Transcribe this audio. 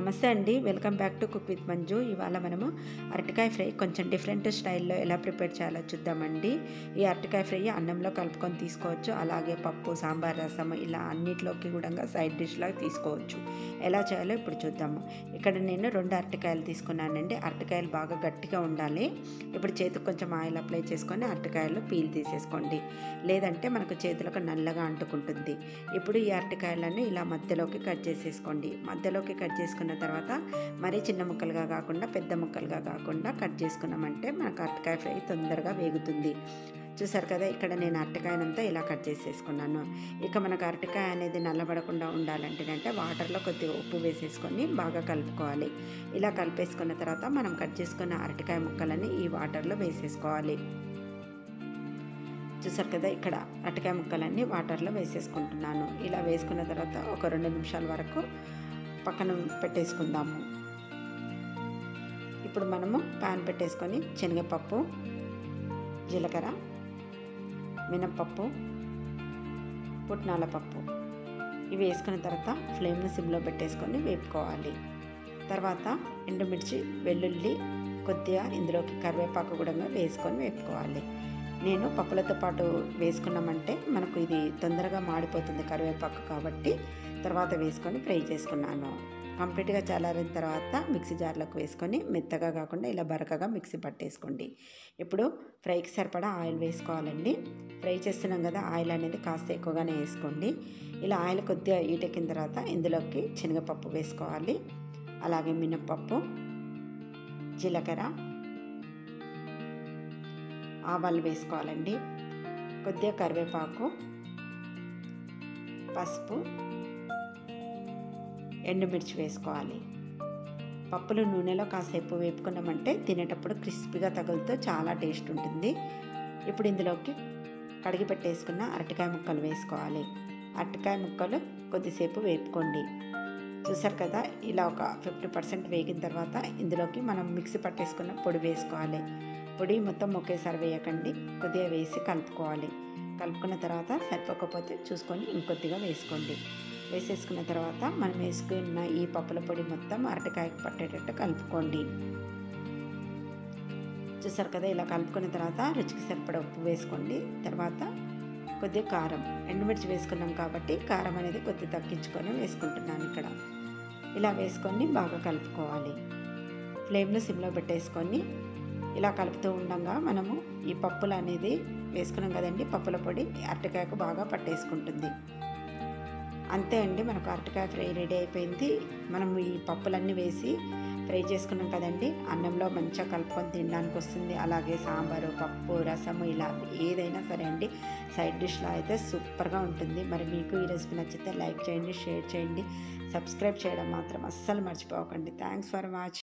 నమస్తే అండి welcome back to cook with Manju ఇవాళ మనము అరటికాయ ఫ్రై కొంచెం డిఫరెంట్ స్టైల్లో ఎలా ప్రిపేర్ చేయాలో చూద్దామండి ఈ అరటికాయ ఫ్రై అన్నంలో కలుపుకొని తీసుకోవచ్చు అలాగే పప్పు సాంబార్ రసం ఇలా అన్నిటిలోకి కూడా సైడ్ డిష్లాగా తీసుకోవచ్చు ఎలా చేయాలో ఇప్పుడు చూద్దాము ఇక్కడ నేను రెండు అరటికాయలు తీసుకున్నానండి అరటికాయలు బాగా గట్టిగా ఉండాలి ఇప్పుడు చేతికి కొంచెం ఆయిల్ అప్లై చేసుకొని అరటికాయలు పీల్ తీసేసుకోండి లేదంటే మనకు చేతులకు నల్లగా అంటుకుంటుంది ఇప్పుడు ఈ అరటికాయలను ఇలా మధ్యలోకి కట్ చేసేసుకోండి మధ్యలోకి కట్ చేసుకున్న తర్వాత మరీ చిన్న ముక్కలుగా కాకుండా పెద్ద ముక్కలుగా కాకుండా కట్ చేసుకున్నామంటే మనకు అరటికాయ ఫ్రై తొందరగా వేగుతుంది చూసారు కదా ఇక్కడ నేను అరటికాయనంతా ఇలా కట్ చేసేసుకున్నాను ఇక మనకు అరటికాయ అనేది నల్లబడకుండా ఉండాలంటేనంటే వాటర్లో కొద్దిగా ఉప్పు వేసేసుకొని బాగా కలుపుకోవాలి ఇలా కలిపేసుకున్న తర్వాత మనం కట్ చేసుకున్న అరటికాయ ముక్కలని ఈ వాటర్లో వేసేసుకోవాలి చూసారు కదా ఇక్కడ అరటికాయ ముక్కలన్నీ వాటర్లో వేసేసుకుంటున్నాను ఇలా వేసుకున్న తర్వాత ఒక రెండు నిమిషాల వరకు పక్కన పెట్టేసుకుందాము ఇప్పుడు మనము ప్యాన్ పెట్టేసుకొని శనగపప్పు జీలకర్ర మినప్పప్పు పుట్నాల పప్పు ఇవి వేసుకున్న తర్వాత ఫ్లేమ్ని సిమ్లో పెట్టేసుకొని వేపుకోవాలి తర్వాత ఎండుమిర్చి వెల్లుల్లి కొద్దిగా ఇందులోకి కరివేపాకు కూడా వేసుకొని వేపుకోవాలి నేను పప్పులతో పాటు వేసుకున్నామంటే మనకు ఇది తొందరగా మాడిపోతుంది కరివేపాకు కాబట్టి తర్వాత వేసుకొని ఫ్రై చేసుకున్నాను కంప్లీట్గా చల్లారిన తర్వాత మిక్సీ జార్లోకి వేసుకొని మెత్తగా కాకుండా ఇలా బరకగా మిక్సీ పట్టేసుకోండి ఇప్పుడు ఫ్రైకి సరిపడా ఆయిల్ వేసుకోవాలండి ఫ్రై చేస్తున్నాం కదా ఆయిల్ అనేది కాస్త ఎక్కువగానే వేసుకోండి ఇలా ఆయిల్ కొద్దిగా ఈటెక్కిన తర్వాత ఇందులోకి శనగపప్పు వేసుకోవాలి అలాగే మినప్పప్పు జీలకర్ర ఆవాలు వేసుకోవాలండి కొద్దిగా కరివేపాకు పసుపు ఎండుమిర్చి వేసుకోవాలి పప్పులు నూనెలో కాసేపు వేపుకున్నామంటే తినేటప్పుడు క్రిస్పీగా తగులుతూ చాలా టేస్ట్ ఉంటుంది ఇప్పుడు ఇందులోకి కడిగి పెట్టేసుకున్న అరటికాయ ముక్కలు వేసుకోవాలి అరటికాయ ముక్కలు కొద్దిసేపు వేపుకోండి చూసారు కదా ఇలా ఒక ఫిఫ్టీ పర్సెంట్ వేగిన తర్వాత ఇందులోకి మనం మిక్సీ పట్టేసుకున్న పొడి వేసుకోవాలి పొడి మొత్తం ఒకేసారి వేయకండి కొద్దిగా వేసి కలుపుకోవాలి కలుపుకున్న తర్వాత సరిపోకపోతే చూసుకొని ఇంకొద్దిగా వేసుకోండి వేసేసుకున్న తర్వాత మనం వేసుకున్న ఈ పప్పుల పొడి మొత్తం అరటికాయకు పట్టేటట్టు కలుపుకోండి చూసారు కదా ఇలా కలుపుకున్న తర్వాత రుచికి సరిపడ ఉప్పు వేసుకోండి తర్వాత కొద్దిగా కారం ఎండుమిర్చి వేసుకున్నాం కాబట్టి కారం అనేది కొద్దిగా తగ్గించుకొని వేసుకుంటున్నాను ఇక్కడ ఇలా వేసుకొని బాగా కలుపుకోవాలి ఫ్లేమ్లో సిమ్లో పెట్టేసుకొని ఇలా కలుపుతూ ఉండగా మనము ఈ పప్పులు అనేది వేసుకున్నాం కదండి పప్పుల పొడి అరటికాయకు బాగా పట్టేసుకుంటుంది అంతే అండి మనకు అరటికాయ ఫ్రై రెడీ అయిపోయింది మనం ఈ పప్పులన్నీ వేసి ఫ్రై చేసుకున్నాం కదండి అన్నంలో మంచిగా కలుపుకొని తినడానికి వస్తుంది అలాగే సాంబారు పప్పు రసము ఇలా ఏదైనా సరే అండి సైడ్ డిష్లో అయితే సూపర్గా ఉంటుంది మరి మీకు ఈ రెసిపీ నచ్చితే లైక్ చేయండి షేర్ చేయండి సబ్స్క్రైబ్ చేయడం మాత్రం అస్సలు మర్చిపోకండి థ్యాంక్స్ ఫర్ వాచింగ్